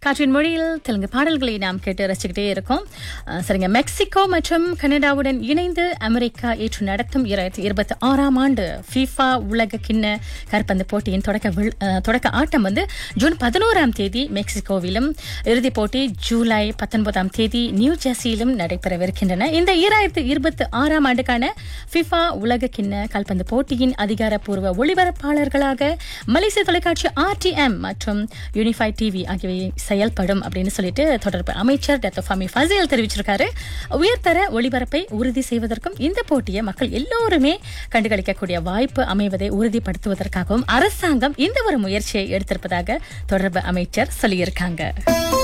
காற்றின் மொழியில் தெலுங்கு பாடல்களை நாம் கேட்டு ரசிச்சுக்கிட்டே இருக்கோம் அஹ், சரிங்க மெக்சிகோ மற்றும் கனடாவுடன் இணைந்து அமெரிக்கா ஏற்று நடத்தும் இரண்டாயிரத்தி இருபத்தி ஆறாம் ஆண்டு ஃபீஃபா உலக கிண்ண கற்பந்து போட்டியின் தொடக்க வில்- அஹ், தொடக்க ஆட்டம் வந்து ஜூன் பதினோராம் தேதி மெக்சிகோவிலும் இறுதிப் போட்டி ஜூலை பத்தொன்பதாம் தேதி நியூ ஜெர்சியிலும் நடைபெறவிருக்கின்றன இந்த இரண்டாயிரத்தி இருபத்தி ஆறாம் ஆண்டுக்கான ஃபிஃபா உலக கிண்ண கால்பந்து போட்டியின் அதிகாரப்பூர்வ ஒளிபரப்பாளர்களாக மலேசிய தொலைக்காட்சி ஆர்டிஎம் மற்றும் யூனிஃபை டிவி ஆகியவை செயல்படும் அப்படின்னு சொல்லிட்டு தொடர்பு அமைச்சர் டாக்டர் ஃபமி ஃபசில் தெரிவிச்சிருக்காரு உயர்தர ஒளிபரப்பை உறுதி செய்வதற்கும் இந்த போட்டியை மக்கள் எல்லோருமே கண்டுகளிக்கக்கூடிய வாய்ப்பு அமைவதை உறுதிப்படுத்துவதற்காகவும் அரசாங்கம் இந்த ஒரு முயற்சியை எடுத்திருப்பதாக தொடர்பு அமைச்சர் சொல்லியிருக்காங்க